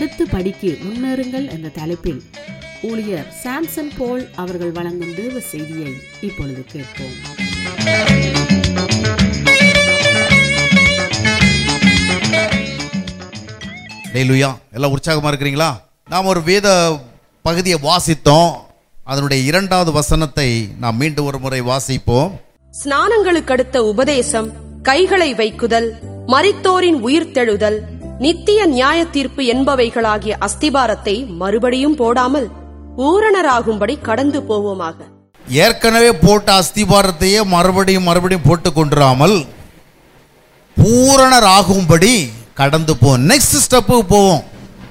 அடுத்து படிக்கு முன்னேறுங்கள் என்ற தலைப்பில் ஊழியர் சாம்சன் போல் அவர்கள் வழங்கும் தேவ செய்தியை இப்பொழுது கேட்போம் டேலுயா எல்லாம் உற்சாகமாக இருக்கிறீங்களா நாம் ஒரு வேத பகுதியை வாசித்தோம் அதனுடைய இரண்டாவது வசனத்தை நாம் மீண்டும் ஒரு முறை வாசிப்போம் ஸ்நானங்களுக்கடுத்த உபதேசம் கைகளை வைக்குதல் மரித்தோரின் உயிர்த்தெழுதல் நித்திய நியாய தீர்ப்பு என்பவைகளாகிய அஸ்திபாரத்தை மறுபடியும் போடாமல் ஊரணராகும்படி கடந்து போவோமாக ஏற்கனவே போட்ட அஸ்திபாரத்தையே மறுபடியும் மறுபடியும் போட்டு கொண்டுராமல் பூரணர் ஆகும்படி கடந்து போவோம் நெக்ஸ்ட் ஸ்டெப்புக்கு போவோம்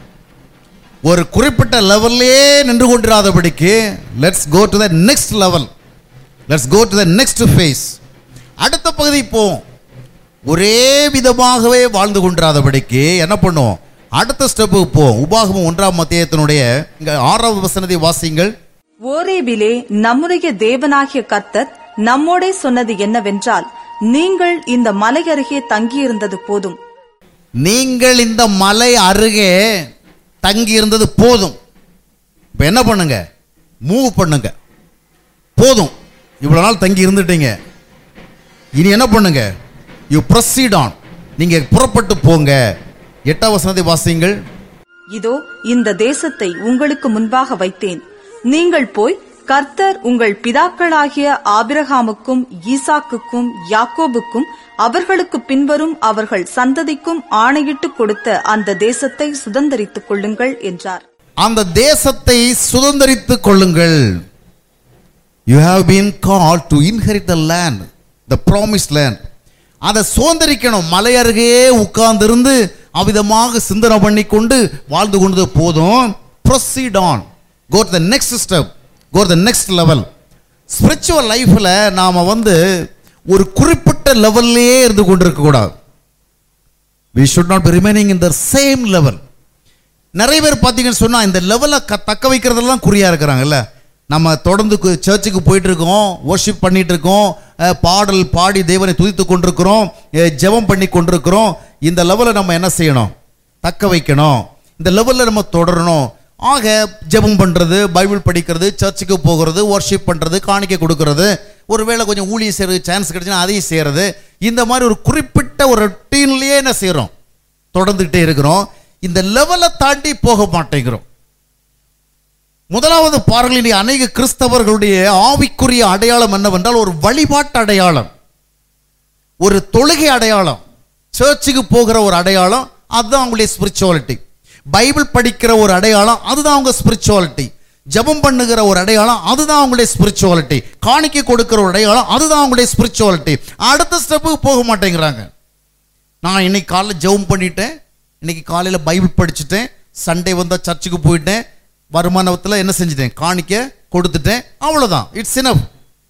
ஒரு குறிப்பிட்ட லெவல்லே நின்று கொண்டிராதபடிக்கு let's go to the next level let's go to the next phase அடுத்த பகுதி போவோம் ஒரே விதமாகவே வாழ்ந்து கொண்டிராதபடிக்கு என்ன பண்ணுவோம் அடுத்த ஸ்டெப்புக்கு போவோம் உபாகமம் ஒன்றாம் மத்தியத்தினுடைய இங்க ஆறாவது வசனத்தை வாசிங்கள் ஓரேபிலே நம்முடைய தேவனாகிய கர்த்தர் நம்மோடே சொன்னது என்னவென்றால் நீங்கள் இந்த மலை அருகே தங்கியிருந்தது போதும் நீங்கள் இந்த மலை அருகே தங்கி இருந்தது போதும் இப்போ என்ன பண்ணுங்க மூவ் பண்ணுங்க போதும் இவ்வளோ நாள் தங்கி இருந்துட்டீங்க இனி என்ன பண்ணுங்க யூ ப்ரொசீட் ஆன் நீங்க புறப்பட்டு போங்க எட்டாம் வசனத்தை வாசிங்கள் இதோ இந்த தேசத்தை உங்களுக்கு முன்பாக வைத்தேன் நீங்கள் போய் கர்த்தர் உங்கள் பிதாக்களாகிய ஆபிரகாமுக்கும் ஈசாக்குக்கும் யாக்கோபுக்கும் அவர்களுக்கு பின்வரும் அவர்கள் சந்ததிக்கும் ஆணையிட்டு கொடுத்த அந்த தேசத்தை சுதந்தரித்துக் கொள்ளுங்கள் என்றார் அந்த தேசத்தை சுதந்தரித்துக் கொள்ளுங்கள் you have been call to inherit the land the promise land அதை சுதந்திரிக்கணும் மலை அருகே உட்கார்ந்திருந்து அவ்விதமாக சிந்தனை பண்ணி கொண்டு வாழ்ந்து கொண்டது போதும் proceed on go the next step go the next level spiritual லைஃப்பில் நாம் வந்து ஒரு குறிப்பிட்ட லெவல்லையே இருந்து கொண்டிருக்கக்கூடாது we should not be remaining in the same level நிறைய பேர் பார்த்தீங்கன்னு சொன்னால் இந்த லெவலை க தக்க வைக்கிறதெல்லாம் குறியாக இருக்கிறாங்கல்ல நம்ம தொடர்ந்து கு- சர்ச்சுக்கு போயிட்டு இருக்கோம் worship பண்ணிட்டு இருக்கோம் அஹ், பாடல் பாடி தேவனை துதித்து கொண்டிருக்கிறோம் அஹ், ஜெபம் பண்ணி கொண்டிருக்கிறோம் இந்த லெவலை நம்ம என்ன செய்யணும் தக்க வைக்கணும் இந்த லெவலில் நம்ம தொடரணும் ஆக ஜெபம் பண்ணுறது பைபிள் படிக்கிறது சர்ச்சுக்கு போகிறது worship பண்ணுறது காணிக்கை கொடுக்கறது ஒருவேளை கொஞ்சம் ஊழியம் செய்கிறது சான்ஸ் கிடைச்சுன்னா அதையும் செய்கிறது இந்த மாதிரி ஒரு குறிப்பிட்ட ஒரு ரொட்டீன்லேயே என்ன செய்கிறோம் தொடர்ந்துகிட்டே இருக்கிறோம் இந்த லெவலை தாண்டி போக மாட்டேங்கிறோம் முதலாவது பாருங்கள் இனி அநேக கிறிஸ்தவர்களுடைய ஆவிக்குரிய அடையாளம் என்னவென்றால் ஒரு வழிபாட்டு அடையாளம் ஒரு தொழுகை அடையாளம் சர்ச்சுக்கு போகிற ஒரு அடையாளம் அதுதான் அவங்களுடைய ஸ்பிரிச்சுவாலிட்டி பைபிள் படிக்கிற ஒரு அடையாளம் அதுதான் அவங்க ஸ்பிரிச்சுவாலிட்டி ஜெபம் பண்ணுகிற ஒரு அடையாளம் அதுதான் அவங்களுடைய ஸ்பிரிச்சுவாலிட்டி காணிக்கை கொடுக்கிற ஒரு அடையாளம் அதுதான் அவங்களுடைய ஸ்பிரிச்சுவாலிட்டி அடுத்த ஸ்டெப்புக்கு போக மாட்டேங்கிறாங்க நான் இன்னைக்கு காலைல ஜெபம் பண்ணிட்டேன் இன்னைக்கு காலையில் பைபிள் படிச்சுட்டேன் சண்டே வந்தால் சர்ச்சுக்கு போயிட்டேன் வருமானத்தில் என்ன செஞ்சுட்டேன் காணிக்க கொடுத்துட்டேன் அவ்வளோதான் இட்ஸ் இனஃப்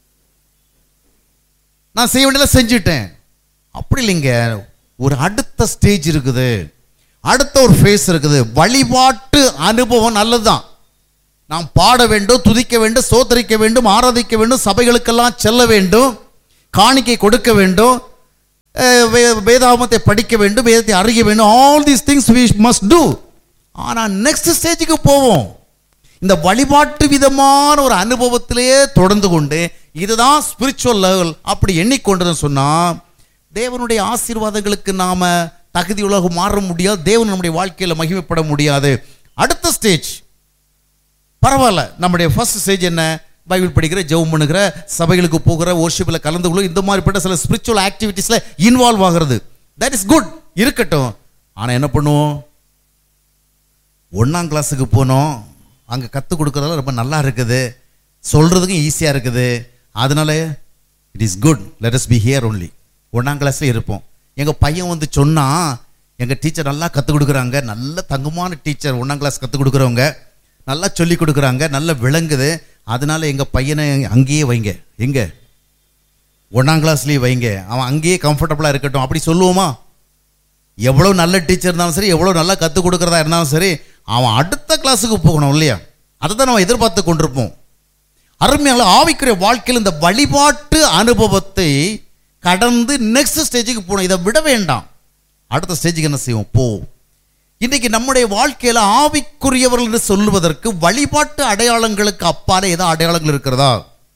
நான் செய்ய வேண்டியதெல்லாம் செஞ்சுட்டேன் அப்படி இல்லைங்க ஒரு அடுத்த ஸ்டேஜ் இருக்குது அடுத்த ஒரு ஃபேஸ் இருக்குது வழிபாட்டு அனுபவம் நல்லதுதான் நாம் பாட வேண்டும் துதிக்க வேண்டும் சோதரிக்க வேண்டும் ஆராதிக்க வேண்டும் சபைகளுக்கெல்லாம் செல்ல வேண்டும் காணிக்கை கொடுக்க வேண்டும் அஹ் வே- வேதாகமத்தை படிக்க வேண்டும் வேதத்தை அறிய வேண்டும் all these things we must do ஆனால் நெக்ஸ்ட் ஸ்டேஜுக்கு போவோம் இந்த வழிபாட்டு விதமான ஒரு அனுபவத்திலேயே தொடர்ந்து கொண்டு இதுதான் ஸ்பிரிச்சுவல் லெவல் அப்படி எண்ணிக்கொண்டதுன்னு சொன்னால் தேவனுடைய ஆசீர்வாதங்களுக்கு நாம தகுதி உலக மாற முடியாது தேவன் நம்முடைய வாழ்க்கையில் மகிமைப்பட முடியாது அடுத்த ஸ்டேஜ் பரவாயில்ல நம்முடைய ஃபர்ஸ்ட் ஸ்டேஜ் என்ன பைபிள் படிக்கிற ஜெபம் பண்ணுகிற சபைகளுக்கு போகிற worshipல கலந்து கொள்ள இந்த மாதிரிப்பட்ட சில ஸ்பிரிச்சுவல் ஆக்டிவிட்டீஸில் இன்வால்வ் ஆகிறது தட் இஸ் குட் இருக்கட்டும் ஆனால் என்ன பண்ணுவோம் ஒன்றாம் கிளாஸுக்கு போனோம் அங்கே கற்றுக் கொடுக்குறதெல்லாம் ரொம்ப நல்லா இருக்குது சொல்கிறதுக்கும் ஈஸியாக இருக்குது அதனால it is good let us be here only ஒன்றாம் கிளாஸ்ல இருப்போம் எங்கள் பையன் வந்து சொன்னால் எங்கள் டீச்சர் நல்லா கற்றுக் கொடுக்குறாங்க நல்ல தங்கமான டீச்சர் ஒன்றாம் கிளாஸ் கற்றுக் கொடுக்குறவங்க நல்லா சொல்லி கொடுக்குறாங்க நல்லா விளங்குது அதனால எங்கள் பையனை அங்கேயே வைங்க எங்கே ஒன்றாம் கிளாஸ்லேயே வைங்க அவன் அங்கேயே கம்ஃபர்டபுளாக இருக்கட்டும் அப்படி சொல்லுவோமா எவ்வளோ நல்ல டீச்சர் இருந்தாலும் சரி எவ்வளோ நல்லா கற்றுக் கொடுக்குறதா இருந்தாலும் சரி அவன் அடுத்த கிளாஸுக்கு போகணும் இல்லையா அதை தான் நம்ம எதிர்பார்த்து கொண்டிருப்போம் அருமையான ஆவிக்குரிய வாழ்க்கையில் இந்த வழிபாட்டு அனுபவத்தை கடந்து நெக்ஸ்ட் ஸ்டேஜுக்கு போகணும் இதை விட வேண்டாம் அடுத்த ஸ்டேஜுக்கு என்ன செய்வோம் போ இன்றைக்கு நம்முடைய வாழ்க்கையில ஆவிக்குரியவர்கள் என்று சொல்லுவதற்கு வழிபாட்டு அடையாளங்களுக்கு அப்பாலே ஏதோ அடையாளங்கள் இருக்கிறதா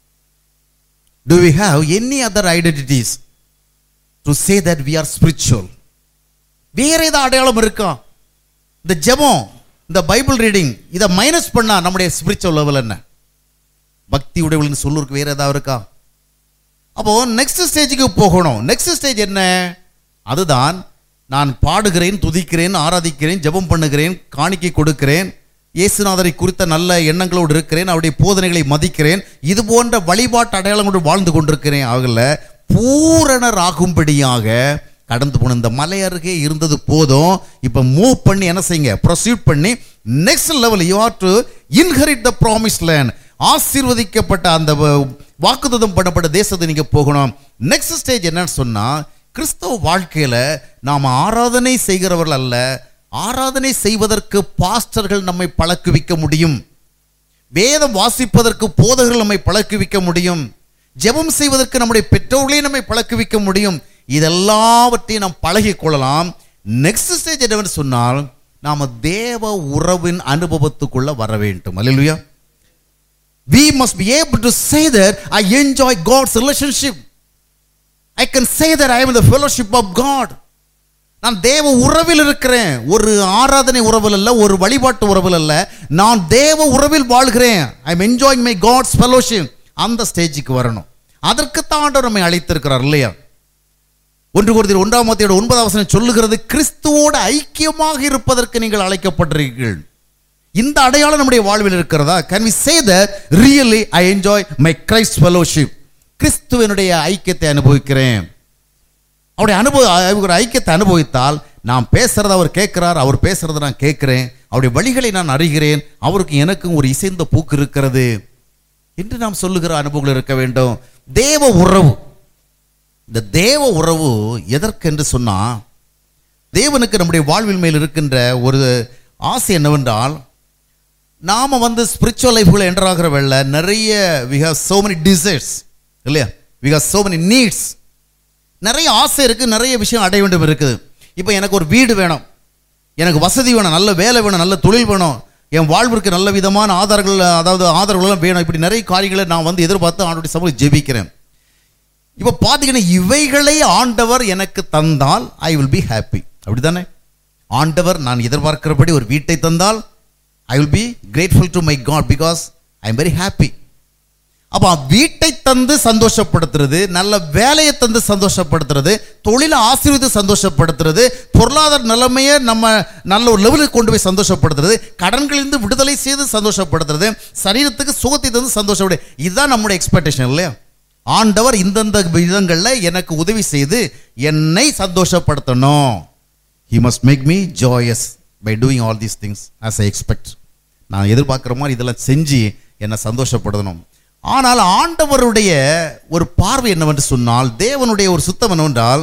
do we have any other identities to say that we are spiritual வேற ஏதோ அடையாளம் இருக்கா இந்த ஜெபம் இந்த பைபிள் ரீடிங் இதை மைனஸ் பண்ணா நம்முடைய ஸ்பிரிச்சுவல் லெவல் என்ன பக்தி உடையவள்னு சொல்லுறதுக்கு வேற ஏதாவது இருக்கா அப்போ நெக்ஸ்ட் ஸ்டேஜுக்கு போகணும் நெக்ஸ்ட் ஸ்டேஜ் என்ன அதுதான் நான் பாடுகிறேன் துதிக்கிறேன் ஆராதிக்கிறேன் ஜெபம் பண்ணுகிறேன் காணிக்கை கொடுக்கிறேன் இயேசுநாதரை குறித்த நல்ல எண்ணங்களோடு இருக்கிறேன் அவருடைய போதனைகளை மதிக்கிறேன் இது போன்ற வழிபாட்டு அடையாளங்களோடு வாழ்ந்து கொண்டிருக்கிறேன் ஆகல பூரணர் ஆகும்படியாக கடந்து போன இந்த மலை அருகே இருந்தது போதும் இப்போ மூவ் பண்ணி என்ன செய்யுங்க ப்ரொசீட் பண்ணி next level you are to inherit the promise land ஆசீர்வதிக்கப்பட்ட அந்த வ- வாக்குத்தத்தம் பண்ணப்பட்ட தேசத்தை நீங்க போகணும் நெக்ஸ்ட் ஸ்டேஜ் என்னன்னு சொன்னா கிறிஸ்தவ வாழ்க்கையில நாம் ஆராதனை செய்கிறவர்கள் அல்ல ஆராதனை செய்வதற்கு பாஸ்டர்கள் நம்மை பழக்குவிக்க முடியும் வேதம் வாசிப்பதற்கு போதகர்கள் நம்மை பழக்குவிக்க முடியும் ஜெபம் செய்வதற்கு நம்முடைய பெற்றோர்களே நம்மை பழக்குவிக்க முடியும் இதெல்லாவற்றையும் நாம் பழகிக் கொள்ளலாம் நெக்ஸ்ட் ஸ்டேஜ் என்னவென்று சொன்னால் நாம தேவ உறவின் அனுபவத்துக்குள்ள வர வேண்டும் அல்லேலூயா we must be able to say that I enjoy God's relationship. I can say that I am in the fellowship of God. நான் தேவ உறவில் இருக்கிறேன் ஒரு ஆராதனை உறவில் அல்ல ஒரு வழிபாட்டு உறவில் அல்ல நான் தேவ உறவில் வாழ்கிறேன் I am enjoying my God's fellowship அந்த ஸ்டேஜுக்கு வரணும் அதற்குத்தான் ஆண்டவர் நம்மை அழைத்திருக்கிறார் இல்லையா ஒன்று குருதில் ஒன்றாம் மத்தியோட ஒன்பதாம் வசனம் சொல்லுகிறது கிறிஸ்துவோடு ஐக்கியமாக இருப்பதற்கு நீங்கள் அழைக்கப்பட்டிருக்கிறீர்கள் இந்த அடையாளம் நம்முடைய வாழ்வில் இருக்கிறதா can we say that really I enjoy my Christ fellowship கிறிஸ்துவனுடைய ஐக்கியத்தை அனுபவிக்கிறேன் அவருடைய அனுபவ அவருடைய ஐக்கியத்தை அனுபவித்தால் நான் பேசுறத அவர் கேட்கிறார் அவர் பேசுறத நான் கேட்கிறேன் அவருடைய வழிகளை நான் அறிகிறேன் அவருக்கு எனக்கும் ஒரு இசைந்த பூக்கு இருக்கிறது என்று நாம் சொல்லுகிற அனுபவங்கள் இருக்க வேண்டும் தேவ உறவு இந்த தேவ உறவு எதற்கென்று சொன்னா தேவனுக்கு நம்முடைய வாழ்வில் மேல் இருக்கின்ற ஒரு ஆசை என்னவென்றால் நாம வந்து ஸ்பிரிச்சுவல் லைஃப்குள்ள என்டர் ஆகிற வேள நிறைய we have so many desires இல்லையா we have so many needs நிறைய ஆசை இருக்கு நிறைய விஷயம் அடைய வேண்டும் இருக்குது இப்போ எனக்கு ஒரு வீடு வேணும் எனக்கு வசதி வேணும் நல்ல வேலை வேணும் நல்ல தொழில் வேணும் என் வாழ்விற்கு நல்ல விதமான ஆதாரங்கள் அதாவது ஆதரவுலாம் வேணும் இப்படி நிறைய காரியங்களை நான் வந்து எதிர்பார்த்து ஆண்டுடைய சமூகம் ஜெபிக்கிறேன் இப்போ பார்த்தீங்கன்னா இவைகளை ஆண்டவர் எனக்கு தந்தால் ஐ வில் பி ஹாப்பி அப்படிதானே ஆண்டவர் நான் எதிர்பார்க்கிறபடி ஒரு வீட்டை தந்தால் I will be grateful to my God because I am very happy அப்போ வீட்டை தந்து சந்தோஷப்படுத்துறது நல்ல வேலையை தந்து சந்தோஷப்படுத்துறது தொழிலை ஆசீர்வதித்து சந்தோஷப்படுத்துறது பொருளாதார நிலைமையை நம்ம நல்ல ஒரு லெவலுக்கு கொண்டு போய் சந்தோஷப்படுத்துறது கடன்களிலிருந்து விடுதலை செய்து சந்தோஷப்படுத்துறது சரீரத்துக்கு சுகத்தை தந்து சந்தோஷப்படு இதுதான் நம்முடைய எக்ஸ்பெக்டேஷன் இல்லையா ஆண்டவர் இந்தந்த விதங்களில் எனக்கு உதவி செய்து என்னை சந்தோஷப்படுத்தணும் he must make me joyous by doing all these things as I expect நான் எதிர்பார்க்குற மாதிரி இதெல்லாம் செஞ்சு என்னை சந்தோஷப்படுத்தணும் ஆனால் ஆண்டவருடைய ஒரு பார்வை என்னவென்று சொன்னால் தேவனுடைய ஒரு சுத்தம் என்னவென்றால்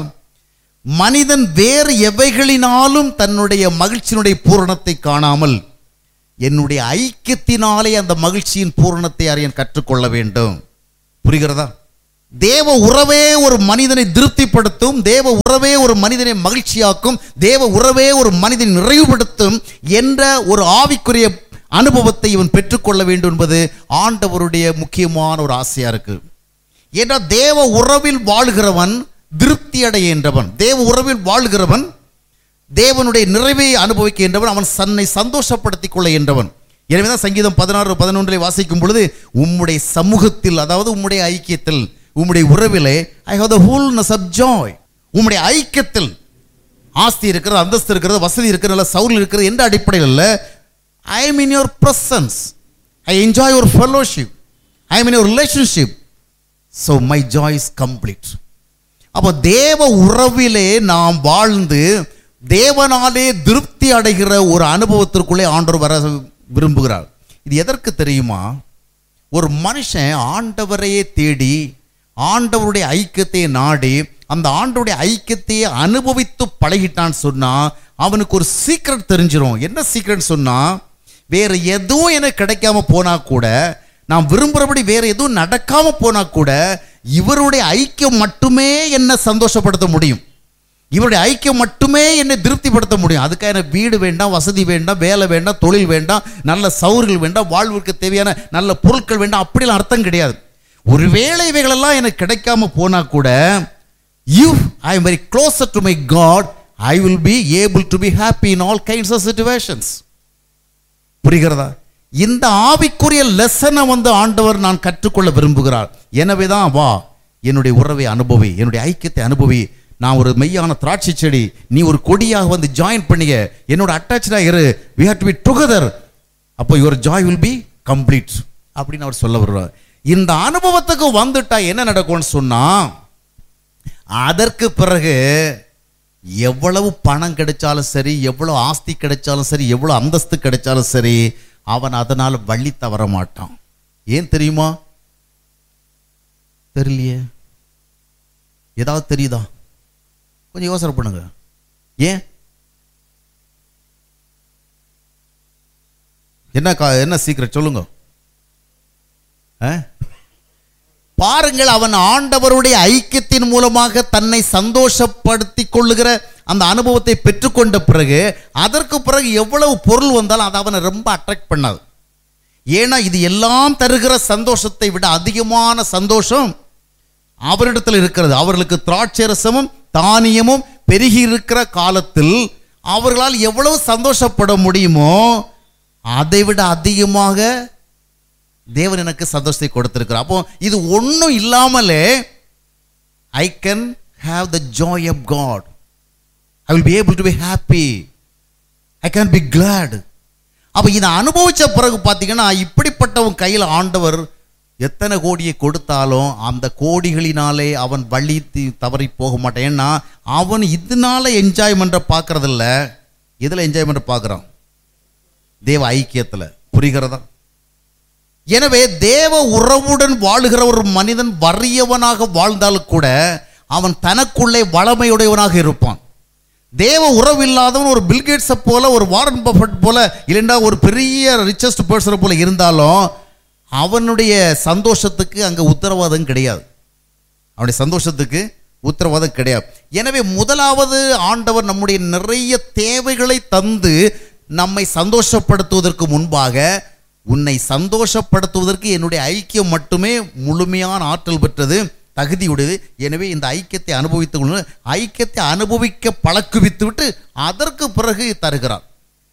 மனிதன் வேறு எவைகளினாலும் தன்னுடைய மகிழ்ச்சியினுடைய பூரணத்தை காணாமல் என்னுடைய ஐக்கியத்தினாலே அந்த மகிழ்ச்சியின் பூரணத்தை அறியன் கற்றுக்கொள்ள வேண்டும் புரிகிறதா தேவ உறவே ஒரு மனிதனை திருப்திப்படுத்தும் தேவ உறவே ஒரு மனிதனை மகிழ்ச்சியாக்கும் தேவ உறவே ஒரு மனிதனை நிறைவுபடுத்தும் என்ற ஒரு ஆவிக்குரிய அனுபவத்தை இவன் பெற்றுக்கொள்ள வேண்டும் என்பது ஆண்டவருடைய முக்கியமான ஒரு ஆசையா இருக்கு ஏன்னா தேவ உறவில் வாழ்கிறவன் திருப்தி அடைகின்றவன் தேவ உறவில் வாழ்கிறவன் தேவனுடைய நிறைவை அனுபவிக்கின்றவன் அவன் தன்னை சந்தோஷப்படுத்திக் கொள்ள என்றவன் எனவேதான் சங்கீதம் பதினாறு பதினொன்றிலே வாசிக்கும் பொழுது உம்முடைய சமூகத்தில் அதாவது உம்முடைய ஐக்கியத்தில் உம்முடைய உறவிலே I have the wholeness of joy உம்முடைய ஐக்கியத்தில் ஆஸ்தி இருக்கிறது அந்தஸ்து இருக்கிறது வசதி இருக்கிறது நல்ல சவுல் இருக்கிறது என்ற அடிப்படையில் அல்ல I am in your presence I enjoy your fellowship I am in your relationship so my joy is complete அப்போ தேவ உறவிலே நாம் வாழ்ந்து தேவனாலே திருப்தி அடைகிற ஒரு அனுபவத்திற்குள்ளே ஆண்டவர் வர விரும்புகிறார் இது எதற்கு தெரியுமா ஒரு மனுஷன் ஆண்டவரையே தேடி ஆண்டவருடைய ஐக்கியத்தை நாடி அந்த ஆண்டவருடைய ஐக்கியத்தையே அனுபவித்து பழகிட்டான்னு சொன்னா அவனுக்கு ஒரு சீக்ரெட் தெரிஞ்சிரும் என்ன சீக்ரெட் சொன்னா வேற எதுவும் எனக்கு கிடைக்காம போனா கூட நான் விரும்புகிறபடி வேற எதுவும் நடக்காம போனா கூட இவருடைய ஐக்கியம் மட்டுமே என்ன சந்தோஷப்படுத்த முடியும் இவருடைய ஐக்கியம் மட்டுமே என்னை திருப்திப்படுத்த முடியும் அதுக்காக எனக்கு வீடு வேண்டாம் வசதி வேண்டாம் வேலை வேண்டாம் தொழில் வேண்டாம் நல்ல சௌர்கள் வேண்டாம் வாழ்வுக்கு தேவையான நல்ல பொருட்கள் வேண்டாம் அப்படிலாம் அர்த்தம் கிடையாது ஒருவேளை இவைகளெல்லாம் எனக்கு கிடைக்காம போனா கூட if I am very closer to my God, I will be able to be happy in all kinds of situations. புரிகிறதா இந்த ஆவிக்குரிய லெசனை வந்து ஆண்டவர் நான் கற்றுக்கொள்ள விரும்புகிறார் எனவே தான் வா என்னுடைய உறவை அனுபவி என்னுடைய ஐக்கியத்தை அனுபவி நான் ஒரு மெய்யான திராட்சை செடி நீ ஒரு கொடியாக வந்து ஜாயின் பண்ணிக்க என்னோட அட்டாச்சா இரு we have to be together அப்போ your joy will be complete அப்படின்னு அவர் சொல்ல வருவார் இந்த அனுபவத்துக்கு வந்துட்டா என்ன நடக்கும்னு சொன்னா அதற்கு பிறகு எவ்வளவு பணம் கிடைச்சாலும் சரி எவ்வளவு ஆஸ்தி கிடைச்சாலும் சரி எவ்வளவு அந்தஸ்து கிடைச்சாலும் சரி அவன் அதனால் வள்ளி தவற மாட்டான் ஏன் தெரியுமா தெரியலையே ஏதாவது தெரியுதா கொஞ்சம் யோசனை பண்ணுங்க ஏன் என்ன கா- என்ன சீக்கிரம் சொல்லுங்க ஆ? பாருங்கள் அவன் ஆண்டவருடைய ஐக்கியத்தின் மூலமாக தன்னை சந்தோஷப்படுத்திக் கொள்ளுகிற அந்த அனுபவத்தை பெற்றுக்கொண்ட பிறகு அதற்கு பிறகு எவ்வளவு பொருள் வந்தாலும் அது அவனை ரொம்ப அட்ராக்ட் பண்ணாது ஏன்னா இது எல்லாம் தருகிற சந்தோஷத்தை விட அதிகமான சந்தோஷம் அவரிடத்தில் இருக்கிறது அவர்களுக்கு திராட்சை ரசமும் தானியமும் பெருகி இருக்கிற காலத்தில் அவர்களால் எவ்வளவு சந்தோஷப்பட முடியுமோ அதை விட அதிகமாக தேவன் எனக்கு சந்தோஷத்தை கொடுத்திருக்கிறார் அப்போ இது ஒன்றும் இல்லாமலே I can have the joy of God I will be able to be happy I can be glad அப்போ இதை அனுபவிச்ச பிறகு பார்த்தீங்கன்னா இப்படிப்பட்டவன் கையில் ஆண்டவர் எத்தனை கோடியை கொடுத்தாலும் அந்த கோடிகளினாலே அவன் வழி தி- தவறி போக மாட்டான் ஏன்னா அவன் இதனால என்ஜாய்மெண்ட்டை பார்க்கறதில்ல இதில் என்ஜாய்மெண்ட்டை பார்க்குறான் தேவ ஐக்கியத்தில் புரிகிறதா எனவே தேவ உறவுடன் வாழுகிற ஒரு மனிதன் வறியவனாக வாழ்ந்தாலும் கூட அவன் தனக்குள்ளே வளமையுடையவனாக இருப்பான் தேவ உறவு இல்லாதவன் ஒரு பில்கேட்ஸை போல ஒரு வாரன் பஃபட் போல இல்லைண்டா ஒரு பெரிய ரிச்சஸ்ட் பர்சனை போல இருந்தாலும் அவனுடைய சந்தோஷத்துக்கு அங்கே உத்தரவாதம் கிடையாது அவனுடைய சந்தோஷத்துக்கு உத்தரவாதம் கிடையாது எனவே முதலாவது ஆண்டவர் நம்முடைய நிறைய தேவைகளை தந்து நம்மை சந்தோஷப்படுத்துவதற்கு முன்பாக உன்னை சந்தோஷப்படுத்துவதற்கு என்னுடைய ஐக்கியம் மட்டுமே முழுமையான ஆற்றல் பெற்றது தகுதியுடையது எனவே இந்த ஐக்கியத்தை அனுபவித்துக் கொள்ள ஐக்கியத்தை அனுபவிக்க பழக்குவித்து விட்டு அதற்கு பிறகு தருகிறார்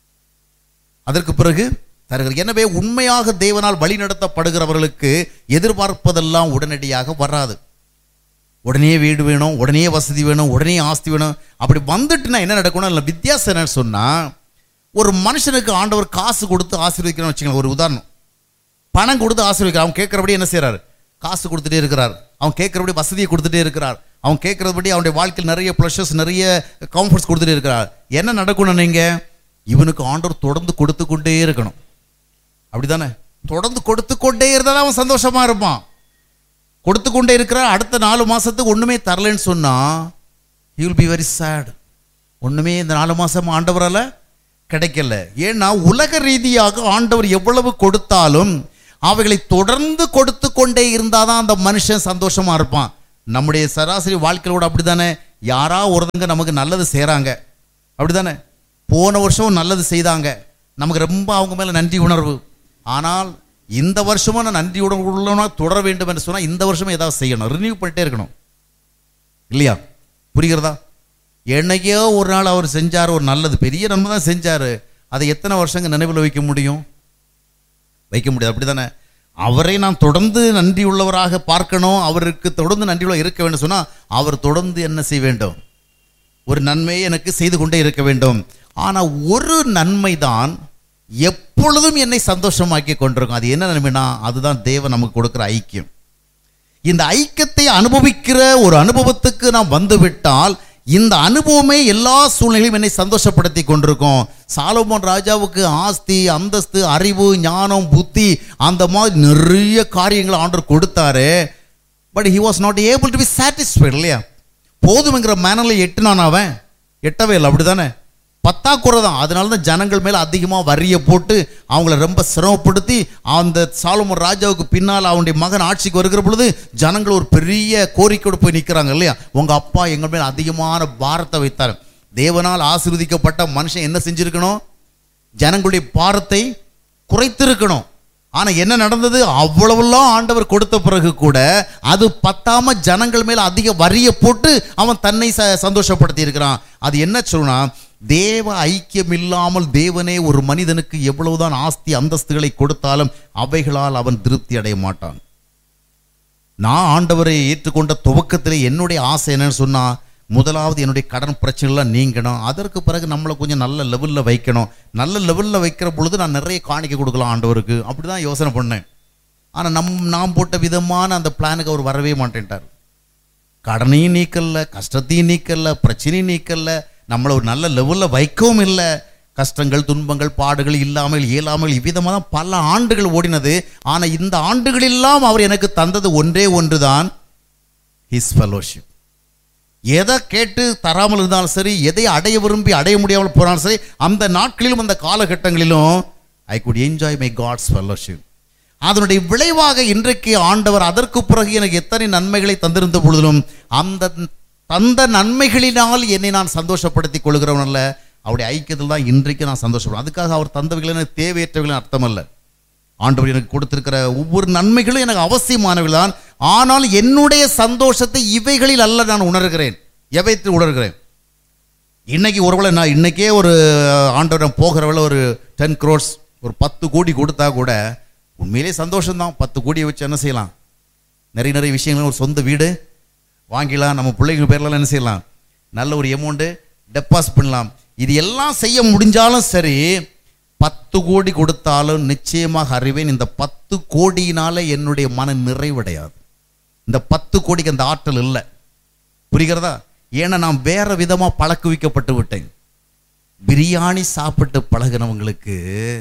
அதற்கு பிறகு தருகிறார் எனவே உண்மையாக தேவனால் வழிநடத்தப்படுகிறவர்களுக்கு எதிர்பார்ப்பதெல்லாம் உடனடியாக வராது உடனே வீடு வேணும் உடனே வசதி வேணும் உடனே ஆஸ்தி வேணும் அப்படி வந்துட்டுனா என்ன நடக்கணும் இல்லை வித்தியாசம் என்னன்னு சொன்னால் ஒரு மனுஷனுக்கு ஆண்டவர் காசு கொடுத்து ஆசீர்வதிக்கணும்னு வச்சுக்கோங்க ஒரு உதாரணம் பணம் கொடுத்து ஆசீர்வதிக்கிறார் அவன் கேட்குறபடி என்ன செய்றாரு காசு கொடுத்துட்டே இருக்கிறார் அவன் கேட்குறபடி வசதியை கொடுத்துட்டே இருக்கிறார் அவன் கேட்குறபடி அவனுடைய வாழ்க்கையில் நிறைய ப்ளஷர்ஸ் நிறைய கம்ஃபர்ட்ஸ் கொடுத்துட்டே இருக்கிறார் என்ன நடக்கணும் நீங்கள் இவனுக்கு ஆண்டவர் தொடர்ந்து கொடுத்து கொண்டே இருக்கணும் அப்படிதானே தொடர்ந்து கொடுத்து கொண்டே இருந்தால் அவன் சந்தோஷமா இருப்பான் கொடுத்து கொண்டே இருக்கிறார் அடுத்த நாலு மாசத்துக்கு ஒண்ணுமே தரலைன்னு சொன்னா he will be very sad ஒண்ணுமே இந்த நாலு மாசம் ஆண்டவரால கிடைக்கல ஏன்னா உலக ரீதியாக ஆண்டவர் எவ்வளவு கொடுத்தாலும் அவைகளை தொடர்ந்து கொடுத்து கொண்டே இருந்தாதான் அந்த மனுஷன் சந்தோஷமா இருப்பான் நம்முடைய சராசரி வாழ்க்கையில கூட அப்படிதானே யாரா ஒருத்தங்க நமக்கு நல்லது செய்றாங்க அப்படிதானே போன வருஷம் நல்லது செய்தாங்க நமக்கு ரொம்ப அவங்க மேல நன்றி உணர்வு ஆனால் இந்த வருஷமும் நான் நன்றி உணர்வு உள்ளவனா தொடர வேண்டும் என்று சொன்னா இந்த வருஷமும் ஏதாவது செய்யணும் ரினியூ பண்ணிட்டே இருக்கணும் இல்லையா புரிகிறதா என்னைக்கோ ஒரு நாள் அவர் செஞ்சார் ஒரு நல்லது பெரிய நன்மை தான் செஞ்சார் அதை எத்தனை வருஷங்க நினைவில் வைக்க முடியும் வைக்க முடியாது அப்படிதானே அவரை நான் தொடர்ந்து நன்றி உள்ளவராக பார்க்கணும் அவருக்கு தொடர்ந்து நன்றியுள்ள இருக்க வேண்டும் சொன்னா அவர் தொடர்ந்து என்ன செய்ய வேண்டும் ஒரு நன்மையை எனக்கு செய்து கொண்டே இருக்க வேண்டும் ஆனால் ஒரு நன்மை தான் எப்பொழுதும் என்னை சந்தோஷமாக்கி கொண்டிருக்கும் அது என்ன நன்மைனா அதுதான் தேவன் நமக்கு கொடுக்கிற ஐக்கியம் இந்த ஐக்கியத்தை அனுபவிக்கிற ஒரு அனுபவத்துக்கு நாம் வந்துவிட்டால் இந்த அனுபவமே எல்லா சூழ்நிலையும் என்னை சந்தோஷப்படுத்தி கொண்டிருக்கும் சாலமோன் ராஜாவுக்கு ஆஸ்தி அந்தஸ்து அறிவு ஞானம் புத்தி அந்த மாதிரி நிறைய காரியங்களை ஆண்டவர் கொடுத்தாரு but he was not able to be satisfied இல்லையா போதும்ங்கிற மேனரில் எட்டுனான் அவன் எட்டவே இல்லை அப்படிதானே பத்தாக்குறை தான் அதனால தான் ஜனங்கள் மேலே அதிகமாக வரியை போட்டு அவங்கள ரொம்ப சிரமப்படுத்தி அந்த சாலமன் ராஜாவுக்கு பின்னால் அவனுடைய மகன் ஆட்சிக்கு வருகிற பொழுது ஜனங்கள் ஒரு பெரிய கோரிக்கையோடு போய் நிற்கிறாங்க இல்லையா உங்கள் அப்பா எங்கள் மேல் அதிகமான பாரத்தை வைத்தார் தேவனால் ஆசீர்வதிக்கப்பட்ட மனுஷன் என்ன செஞ்சிருக்கணும் ஜனங்களுடைய பாரத்தை குறைத்திருக்கணும் ஆனா என்ன நடந்தது அவ்வளவெல்லாம் ஆண்டவர் கொடுத்த பிறகு கூட அது பத்தாம ஜனங்கள் மேல அதிக வரியை போட்டு அவன் தன்னை ச சந்தோஷப்படுத்தி இருக்கிறான் அது என்ன சொல்லுனா தேவ ஐக்கியம் இல்லாமல் தேவனே ஒரு மனிதனுக்கு எவ்வளவுதான் ஆஸ்தி அந்தஸ்துகளை கொடுத்தாலும் அவைகளால் அவன் திருப்தி அடைய மாட்டான் நான் ஆண்டவரை ஏற்றுக்கொண்ட துவக்கத்திலே என்னுடைய ஆசை என்னன்னு சொன்னா முதலாவது என்னுடைய கடன் பிரச்சனைலாம் நீங்கணும் அதற்கு பிறகு நம்மளை கொஞ்சம் நல்ல லெவலில் வைக்கணும் நல்ல லெவலில் வைக்கிற பொழுது நான் நிறைய காணிக்கை கொடுக்கலாம் ஆண்டவருக்கு அப்படி தான் யோசனை பண்ணேன் ஆனால் நம் நாம் போட்ட விதமான அந்த பிளானுக்கு அவர் வரவே மாட்டேன்ட்டார் கடனையும் நீக்கல்ல கஷ்டத்தையும் நீக்கல்ல பிரச்சனையும் நீக்கல்ல நம்மளை ஒரு நல்ல லெவலில் வைக்கவும் இல்லை கஷ்டங்கள் துன்பங்கள் பாடுகள் இல்லாமல் இயலாமல் இவ்விதமாக தான் பல ஆண்டுகள் ஓடினது ஆனால் இந்த ஆண்டுகளெல்லாம் அவர் எனக்கு தந்தது ஒன்றே ஒன்று தான் ஹிஸ் ஃபெலோஷிப் எதை கேட்டு தராமல் இருந்தாலும் சரி எதை அடைய விரும்பி அடைய முடியாமல் போனாலும் சரி அந்த நாட்களிலும் அந்த காலகட்டங்களிலும் I could enjoy my God's fellowship அதனுடைய விளைவாக இன்றைக்கு ஆண்டவர் அதற்கு பிறகு எனக்கு எத்தனை நன்மைகளை தந்திருந்த பொழுதிலும் அந்த தந்த நன்மைகளினால் என்னை நான் சந்தோஷப்படுத்திக் கொள்கிறவன் அல்ல அவருடைய ஐக்கியத்தில் தான் இன்றைக்கு நான் சந்தோஷப்படுறேன் அதுக்காக அவர் தந்தவைகள் எனக்கு தேவையற்றவைகள் அர்த்தம் அல்ல ஆண்டவர் எனக்கு கொடுத்திருக்கிற ஒவ்வொரு நன்மைகளும் எனக்கு அவசியமானவைகள் தான் ஆனால் என்னுடைய சந்தோஷத்தை இவைகளில் அல்ல நான் உணர்கிறேன் எவைத்து உணர்கிறேன் இன்னைக்கு ஒருவேளை நான் இன்னைக்கே ஒரு ஆண்டவர் போகிறவள ஒரு டென் க்ரோர்ஸ் ஒரு பத்து கோடி கொடுத்தா கூட உண்மையிலே சந்தோஷம்தான் பத்து கோடியை வச்சு என்ன செய்யலாம் நிறைய நிறைய விஷயங்கள் ஒரு சொந்த வீடு வாங்கிடலாம் நம்ம பிள்ளைங்க பேர்லாம் என்ன செய்யலாம் நல்ல ஒரு அமௌண்ட்டு டெபாசிட் பண்ணலாம் இது எல்லாம் செய்ய முடிஞ்சாலும் சரி பத்து கோடி கொடுத்தாலும் நிச்சயமாக அறிவேன் இந்த பத்து கோடியினால என்னுடைய மன நிறைவடையாது இந்த பத்து கோடிக்கு அந்த ஆற்றல் இல்லை புரிகிறதா ஏன்னா நான் வேற விதமாக பழக்குவிக்கப்பட்டு விட்டேன் பிரியாணி சாப்பிட்டு பழகினவங்களுக்கு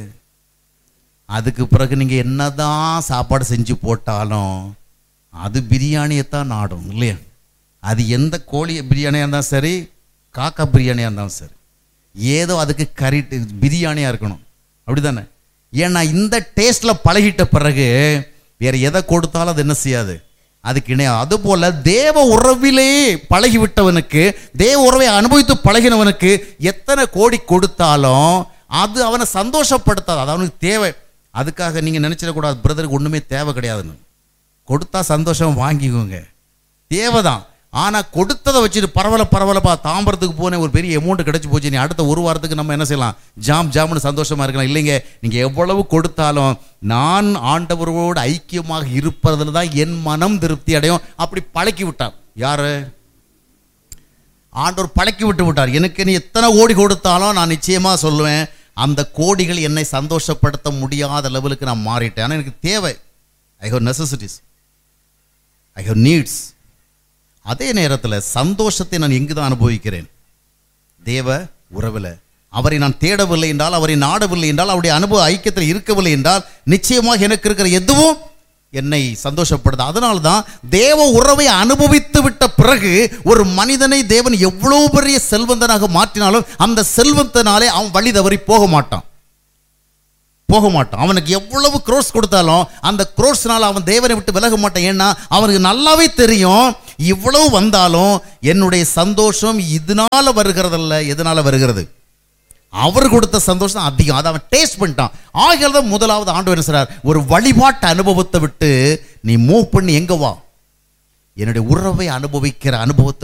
அதுக்கு பிறகு நீங்கள் என்னதான் சாப்பாடு செஞ்சு போட்டாலும் அது பிரியாணியைத்தான் நாடும் இல்லையா அது எந்த கோழி பிரியாணியாக இருந்தாலும் சரி காக்கா பிரியாணியாக இருந்தாலும் சரி ஏதோ அதுக்கு கறி பிரியாணியாக இருக்கணும் அப்படி தானே ஏன்னா இந்த டேஸ்ட்டில் பழகிட்ட பிறகு வேற எதை கொடுத்தாலும் அது என்ன செய்யாது அதுக்கு இணையா அதுபோல தேவ உறவிலே பழகிவிட்டவனுக்கு தேவ உறவை அனுபவித்து பழகினவனுக்கு எத்தனை கோடி கொடுத்தாலும் அது அவனை சந்தோஷப்படுத்தாது அது அவனுக்கு தேவை அதுக்காக நீங்கள் நினச்சிடக்கூடாது பிரதருக்கு ஒன்றுமே தேவை கிடையாதுன்னு கொடுத்தா சந்தோஷம் வாங்கிக்கோங்க தேவைதான் ஆனால் கொடுத்ததை வச்சுட்டு பரவல பரவலப்பா தாம்பரத்துக்கு போனேன் ஒரு பெரிய அமௌண்ட் கிடச்சி போச்சு நீ அடுத்த ஒரு வாரத்துக்கு நம்ம என்ன செய்யலாம் ஜாம் ஜாம்னு சந்தோஷமா இருக்கலாம் இல்லைங்க நீங்கள் எவ்வளவு கொடுத்தாலும் நான் ஆண்டவரோடு ஐக்கியமாக இருப்பதில் தான் என் மனம் திருப்தி அடையும் அப்படி பழக்கி விட்டார் யாரு ஆண்டவர் பழக்கி விட்டு விட்டார் எனக்கு நீ எத்தனை கோடி கொடுத்தாலும் நான் நிச்சயமா சொல்லுவேன் அந்த கோடிகள் என்னை சந்தோஷப்படுத்த முடியாத லெவலுக்கு நான் மாறிட்டேன் ஆனால் எனக்கு தேவை I have necessities I have needs அதே நேரத்தில் சந்தோஷத்தை நான் எங்கு தான் அனுபவிக்கிறேன் தேவ உறவில் அவரை நான் தேடவில்லை என்றால் அவரை நாடவில்லை என்றால் அவருடைய அனுபவ ஐக்கியத்தில் இருக்கவில்லை என்றால் நிச்சயமாக எனக்கு இருக்கிற எதுவும் என்னை சந்தோஷப்படுது அதனால தான் தேவ உறவை அனுபவித்து விட்ட பிறகு ஒரு மனிதனை தேவன் எவ்வளவு பெரிய செல்வந்தனாக மாற்றினாலும் அந்த செல்வத்தினாலே அவன் வழி தவறி போக மாட்டான் போக மாட்டான் அவனுக்கு எவ்வளவு க்ரோஸ் கொடுத்தாலும் அந்த க்ரோஸ்னால அவன் தேவனை விட்டு விலக மாட்டான் ஏன்னா அவனுக்கு நல்லாவே தெரியும் இவ்வளவு வந்தாலும் என்னுடைய சந்தோஷம் இதனால வருகிறதல்ல எதனால வருகிறது அவர் கொடுத்த சந்தோஷம் அதிகம் அதை அவன் டேஸ்ட் பண்ணிட்டான் ஆகியால் தான் முதலாவது ஆண்டு என்ன சொல்றார் ஒரு வழிபாட்டு அனுபவத்தை விட்டு நீ மூவ் பண்ணி எங்க வா என்னுடைய உறவை அனுபவிக்கிற அனுபவத்தை